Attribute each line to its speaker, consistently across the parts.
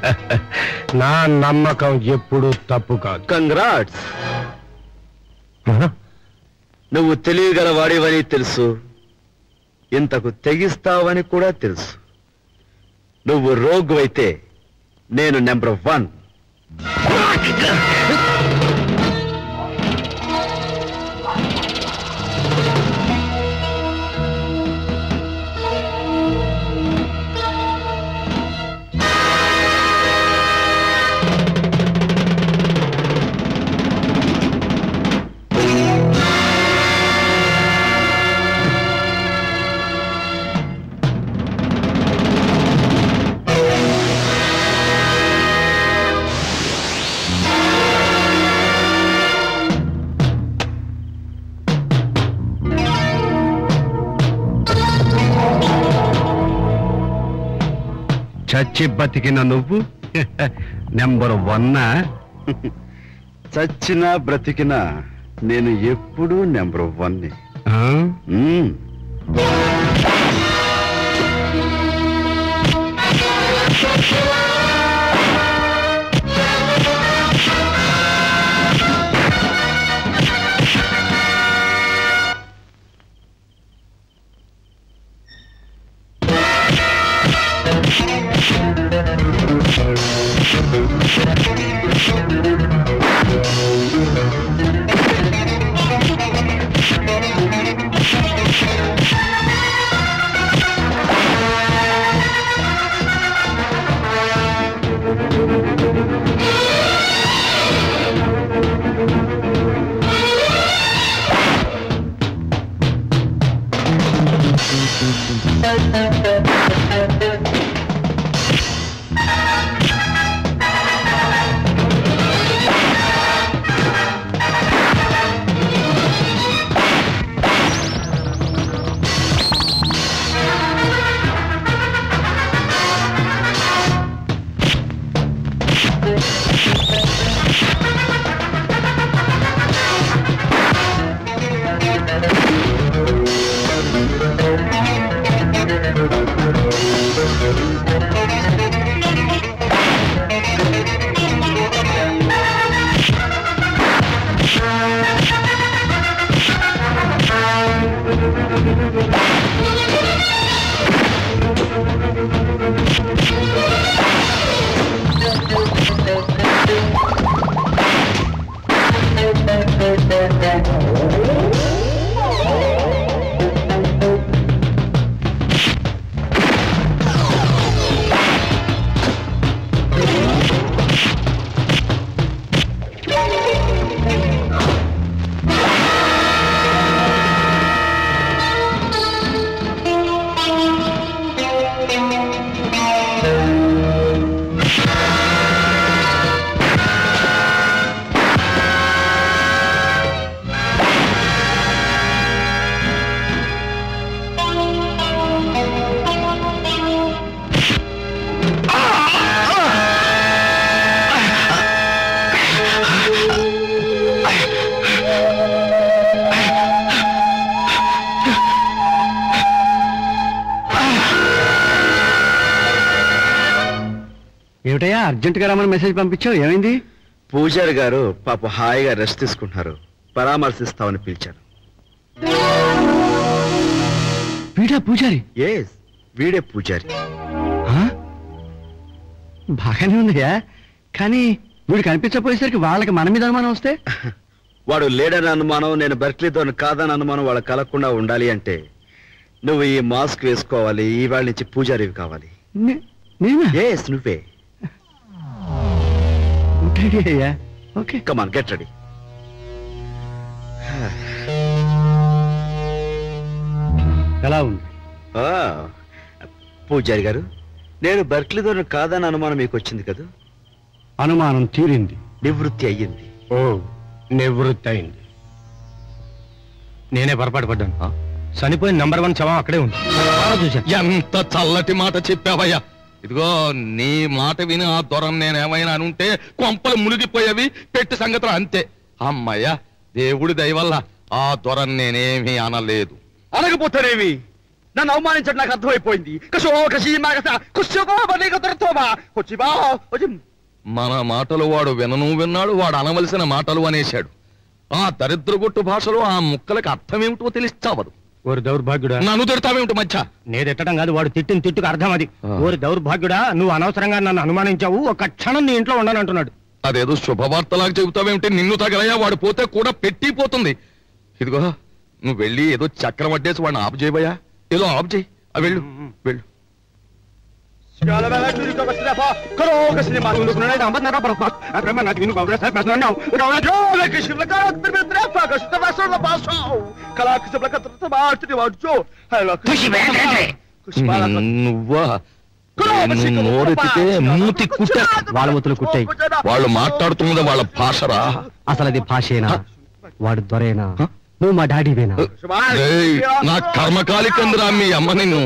Speaker 1: నా నమ్మకం ఎప్పుడు తప్పు కాదు
Speaker 2: కంగ్రాట్స్ నువ్వు తెలియగల వాడివని తెలుసు ఇంతకు తెగిస్తావని కూడా తెలుసు నువ్వు రోగు అయితే నేను నెంబర్ వన్
Speaker 1: చచ్చి బతికిన నువ్వు నెంబర్ వన్నా
Speaker 2: చచ్చినా బ్రతికినా నేను ఎప్పుడూ నెంబర్ వన్
Speaker 1: ఆ? ఏమిటయ్యా అర్జెంట్ గా రమ్మని మెసేజ్ పంపించావు ఏమైంది
Speaker 2: పూజారి గారు పాప హాయిగా రెస్ట్ తీసుకుంటున్నారు పరామర్శిస్తామని పిలిచారు
Speaker 1: వీడా పూజారి
Speaker 2: ఎస్ వీడే పూజారి
Speaker 1: ఆ? బాగానే ఉందయ్యా కానీ వీడు కనిపించకపోయేసరికి వాళ్ళకి మన మీద అనుమానం వస్తే
Speaker 2: వాడు లేడని అనుమానం నేను బెర్క్లీతో కాదని అనుమానం వాళ్ళ కలగకుండా ఉండాలి అంటే నువ్వు ఈ మాస్క్ వేసుకోవాలి ఇవాళ నుంచి పూజారివి కావాలి
Speaker 1: నే- నేనా
Speaker 2: ఎస్ నువ్వే
Speaker 1: రెడీ అయ్యా ఓకే
Speaker 2: కమాన్ గెట్ రెడీ
Speaker 1: ఎలా ఉంది
Speaker 2: పూజారి గారు నేను బెర్క్లీతో కాదని అనుమానం మీకు వచ్చింది కదా
Speaker 1: అనుమానం తీరింది
Speaker 2: నివృత్తి అయ్యింది
Speaker 1: ఓ నివృత్తి అయింది నేనే పొరపాటు పడ్డాను చనిపోయిన నంబర్ వన్ శవం అక్కడే ఉంది చూశాను
Speaker 3: ఎంత చల్లటి మాట చెప్పావయ్యా ఇదిగో నీ మాట విని ఆ దొరం నేనేమైనా అనుంటే కొంపలు మునిగిపోయేవి పెట్టి సంగతులు అంతే అమ్మయ్యా దేవుడి దయ వల్ల ఆ దొరం నేనేమీ అనలేదు
Speaker 2: అనకపోతేనేమి నన్ను అవమానించడం నాకు అర్థమైపోయింది కషో కషి మాగస కుషోకో బలిగ దొరతోబా వచ్చి బా వచ్చి
Speaker 3: మన మాటలు వాడు వినను విన్నాడు వాడు అనవలసిన మాటలు అనేశాడు ఆ దరిద్రగొట్టు భాషలో ఆ ముక్కలకి అర్థం ఏమిటో తెలిస్తావదు
Speaker 1: ఓరి దౌర్భాగ్యుడా
Speaker 3: నన్ను తిడతావేమిటి మధ్య
Speaker 1: నేను తిట్టడం కాదు వాడు తిట్టిన తిట్టుకు అర్థం అది
Speaker 3: ఆ.
Speaker 1: ఓరి దౌర్భాగ్యుడా నువ్వు అనవసరంగా నన్ను అనుమానించావు ఒక క్షణం నీ ఇంట్లో ఉండనంటున్నాడు
Speaker 3: అదేదో శుభవార్తలాగా చెబుతావేమిటి నిన్ను తగలయ్యా వాడు పోతే కూడా పెట్టిపోతుంది ఇదిగో నువ్వు వెళ్ళి ఏదో చక్రం అడ్డేసి వాడిని ఆపు చేయబోయా ఏదో ఆపు చేయి ఆ వెళ్ళు వెళ్ళు
Speaker 2: Scala bella giù di come si fa, caro che se ne ma non è da mandare per fa. A prima na di nu paura sai ma no. No, no, no, che si la cara per me trefa, che si va solo passo. Cala che se la cara tra ma ti va giù. Allora,
Speaker 1: Kushi bene.
Speaker 2: Kushi bala.
Speaker 3: నువ్వా నువ్వు నోరెత్తితే మూతి కుట్టే
Speaker 1: వాళ్ళ మూతులు కుట్టాయి.
Speaker 3: వాళ్ళు మాట్లాడుతున్నది వాళ్ళ భాషరా
Speaker 1: అసలు అది భాషేనా వాడు దొరేనా
Speaker 3: హ?
Speaker 1: నువ్వు మా డాడీవేనా
Speaker 3: ఏయ్, నా కర్మకాలికందిరా మీ అమ్మ నిన్ను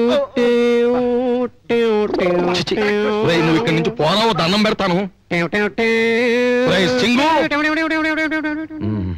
Speaker 3: చిచి, రేయ్, నువ్వు ఇక్కడి నుంచి పోరావు దండం పెడతాను రేయ్, సింగు మ్మ్.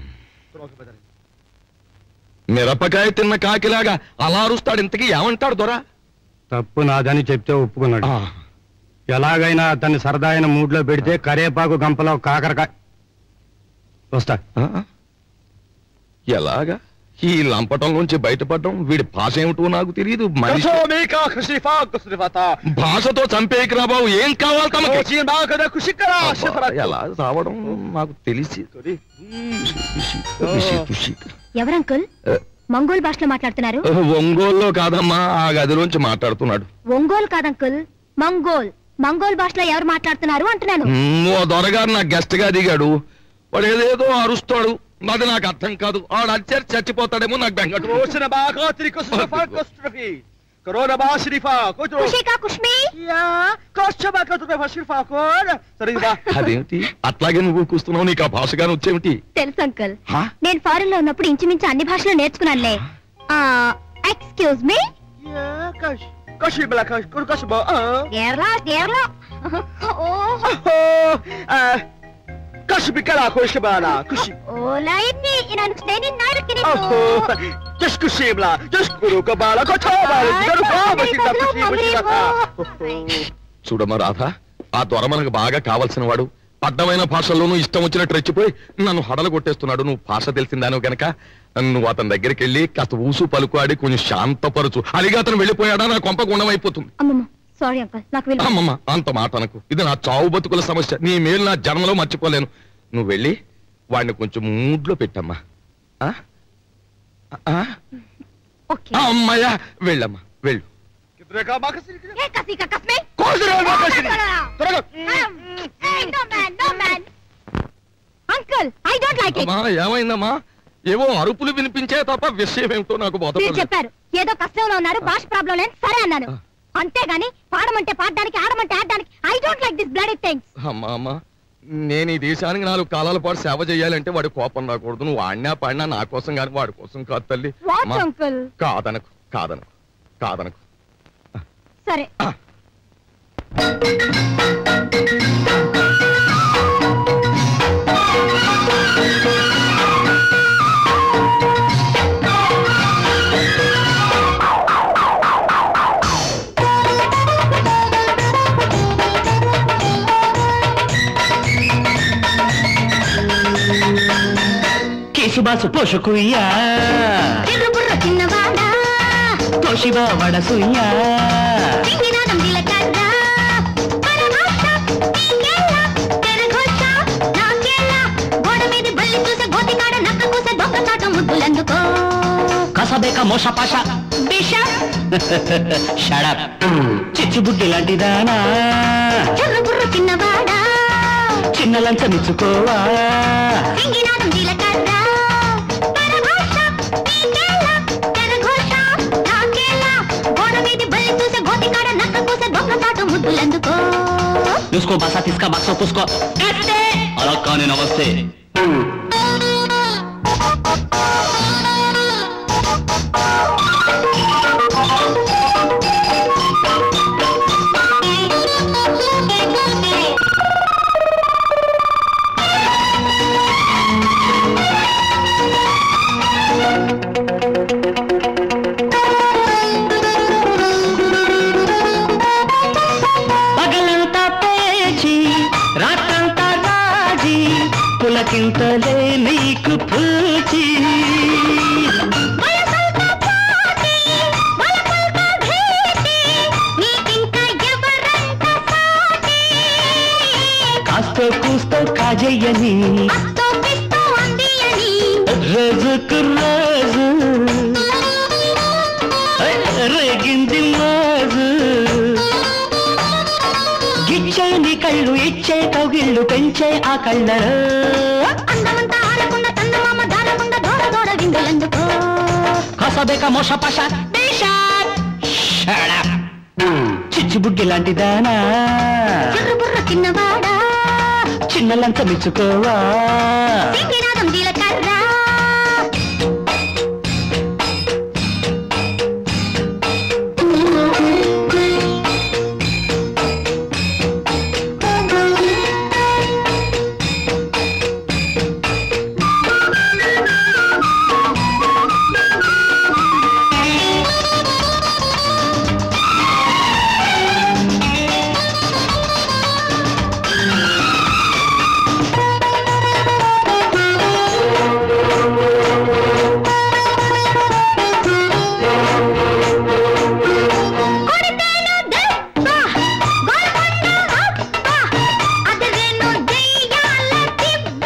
Speaker 3: మిరపకాయ తిన్న కాకిలాగా అలా అరుస్తాడు ఇంతకీ ఏమంటాడు దొరా
Speaker 1: తప్పు నాదని చెప్తే ఒప్పుకున్నాడు ఎలాగైనా అతన్ని సరదా అయిన మూడ్ లో పెడితే కరేపాకు గంపలో కాకరకాయ వస్తా
Speaker 3: ఆ? ఎలాగా ఈ లంపటంలోంచి బయటపడడం వీడి భాష ఏమిటో నాకు తెలియదు మనిషి
Speaker 2: Kasho mi ka kushi fa kushi fata.
Speaker 3: భాషతో చంపేకిరా బాబు ఏం కావాలి తమకి
Speaker 2: Oh, si ma ka kushi kara
Speaker 3: అబ్బా,
Speaker 2: shifra.
Speaker 3: ఎలా రావడం నాకు తెలిసి తుషి, తుషి.
Speaker 4: ఎవరంకుల్
Speaker 3: ఏ,
Speaker 4: మంగోల్ భాషలో మాట్లాడుతున్నారు
Speaker 3: ఒంగోల్లో కాదమ్మా ఆ గదిలోంచి మాట్లాడుతున్నాడు
Speaker 4: ఒంగోల్ కాదంకుల్ మంగోల్ మంగోల్ భాషలో ఎవరు మాట్లాడుతున్నారు అంటున్నాను
Speaker 3: మ్మ్, ఓ దొరగారు నా గెస్ట్ గా దిగాడు వాడు ఏదేదో అరుస్తాడు అది నాకు అర్థం కాదు ఆడు అచ్చారు చచ్చిపోతాడేమో నాకు బెంగట
Speaker 2: Kushi ba ka tri kushi fa kushi. Corona ba shrifa. Kushi.
Speaker 4: ఖుషీకా కుష్మి
Speaker 2: Ya, kushi ba ka tri fa shrifa ko. Sari ba.
Speaker 3: అదేమిటి అట్లాగే నువ్వు కూస్తున్నావు నీకు ఆ భాషగానే వచ్చేమిటి
Speaker 4: తెలుసు అంకుల్
Speaker 3: హా?
Speaker 4: నేను ఫారెన్ లో ఉన్నప్పుడు ఇంచుమించు అన్ని భాషలు నేర్చుకున్నానులే excuse me
Speaker 2: Ya, kushi. Kushi bala kushi kushi ba. Ah.
Speaker 4: Kerala Kerala ఓహో
Speaker 2: Oh, ah. Kushi bi kala kushi bala. Kushi.
Speaker 4: Ola ఇన్ని నేను నేను నాయనకి
Speaker 2: Oh, just kushi bala. Just kuru ka bala ko to bala. Kuru ka ba shi ka kushi kushi ba.
Speaker 3: చూడమ్మా రాధ ఆ దొర మనకు బాగా కావలసిన వాడు అడ్డమైన భాషల్లోనూ ఇష్టం వచ్చినట్టు రెచ్చిపోయి నన్ను హడలు కొట్టేస్తున్నాడు నువ్వు భాష తెలిసిందాను గనక నువ్వు అతని దగ్గరికి వెళ్ళి కాస్త ఊసు పలుకు ఆడి కొంచెం శాంతపరచు అలిగా అతను వెళ్ళిపోయాడా నా కొంప గుండమైపోతుంది
Speaker 4: అమ్మమ్మ సారీ అంకుల్ నాకు వెళ్ళి
Speaker 3: అమ్మమ్మ అంత మాట అనకు ఇది నా చావు బతుకుల సమస్య నీ మేలు నా జన్మలో మర్చిపోలేను నువ్వు వెళ్ళి వాడిని కొంచెం మూడ్లో పెట్టమ్మా ఆ? ఆ?
Speaker 4: ఓకే
Speaker 3: ఆ, అమ్మయ్యా వెళ్ళమ్మా వెళ్ళు
Speaker 2: Kidre ka ba kasi.
Speaker 4: ఏ కసీకా కస్మే
Speaker 2: Kushi ba kasi. Tara.
Speaker 4: Uncle I don't like it
Speaker 3: అమ్మా ఏమైందమ్మా ఏవో అరుపులు వినిపించే తప్ప విషయం ఏమిటో నాకు
Speaker 4: మీరు
Speaker 3: బోధపడలేదు
Speaker 4: చెప్పారు ఏదో కష్టంలో ఉన్నారు భాష ప్రాబ్లం లేదు సరే అన్నాను
Speaker 3: ఆ.
Speaker 4: అంతేగాని పాడమంటే పాడడానికి ఆడమంటే ఆడడానికి I don't like this bloody things
Speaker 3: అమ్మా అమ్మా నేను ఈ దేశానికి నాలుగు కాలాల పాటు సేవ చేయాలంటే వాడి కోపం రాకూడదు నువ్వు ఆడినా పాడినా నా కోసం కానీ వాడి కోసం కాదు తల్లి
Speaker 4: వాట్
Speaker 3: అమ్మా,
Speaker 4: అంకుల్
Speaker 3: కాదనకు కాదనకు కాదనకు
Speaker 4: సరే
Speaker 1: కేశుబాసు పోషకుయ్యా
Speaker 4: చిర్రు బుర్ర చిన్నవాడా
Speaker 1: తోషిబా వడసుయ్యా
Speaker 4: సింగినాదం దిలకర్ర పరమాత్మ నీకేలా తెరగొచ్చ నాకేలా గోడ మీద బల్లి చూసే గోతికాడ నక్క కూసే దొంగ చాట ముద్దులందుకో
Speaker 1: కసబేక మోసపాష
Speaker 4: బిషప్
Speaker 1: షడప్ చిచ్చుబుడ్డి లాంటిదానా
Speaker 4: చిర్రు బుర్ర చిన్నవాడా
Speaker 1: చిన్న లంచమిచ్చుకోవా
Speaker 4: సింగినాదం దిలకర్ర పరమాత్మ నీకేలా తెరగొచ్చ నాకేలా గోడ మీద బల్లి చూసే గోతికాడ నక్క కూసే దొంగ చాట ముద్దులందుకో
Speaker 1: చూసుకో బసా తీసుకా బక్సో చూసుకో అలా కానీ నమస్తే
Speaker 5: నాకింతలే నీకు పూచి
Speaker 4: వయసంతా పోటీ, వలపంతా భీతి, నీకింకా ఎవరంట సాటి?
Speaker 5: కాస్తో కూస్తో కాజయ్యని
Speaker 4: అస్తో పిస్తో అంది అని,
Speaker 5: రోజుకు రోజు రేగింది మోజు గిచ్చే నీ కళ్ళు ఇచ్చే కౌగిళ్ళు పెంచే ఆ కళ్ళలో
Speaker 4: అందమంతా ఆడకుండా చందమామ దారకుండా దూర దూర విందులందుకో
Speaker 5: కసబెక మోష పష చిచ్చుబుడ్డి లాంటి దానా
Speaker 4: చిర్రు బుర్ర చిన్నవాడా
Speaker 5: చిన్న లంచం ఇచ్చుకోవా
Speaker 4: సింగినాదం జీలకర్ర కొడితేను దెబ్బ, గోల్కొండ అబ్బ, అదిరేను దెయ్యాల దిబ్బ.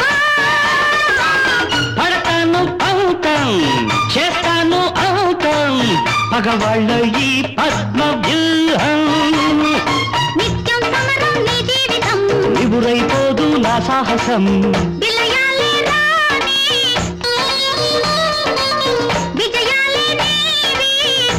Speaker 5: పడతాను అవుతాం చేస్తాను అవుతాం మగవాళ్ళ ఈ పద్మ వ్యూహం
Speaker 4: నిత్యం సమరం నీ జీవితం
Speaker 5: నివురైపోదు నా సాహసం
Speaker 4: విలయాలే రాని విజయాలే నీవి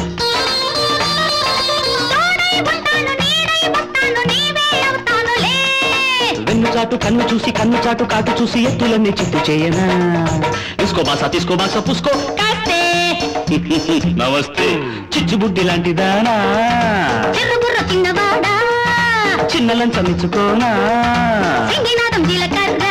Speaker 4: తోడై ఉంటాను నీడై వస్తాను నీవే అవుతానులే
Speaker 5: వెన్ను చాటు కన్ను చూసి కన్ను చాటు కాటు చూసి ఎత్తులన్నీ చిత్తు చేయనా తీసుకో బాస తీసుకో బాస పుసుకో కాస్తే నమస్తే చిచ్చుబుడ్డి లాంటి దానా
Speaker 4: చిర్రుబుర్ర చిన్నవాడా
Speaker 5: చిన్న లంచం ఇచ్చుకోనా
Speaker 4: సింగినాదం జీలకర్ర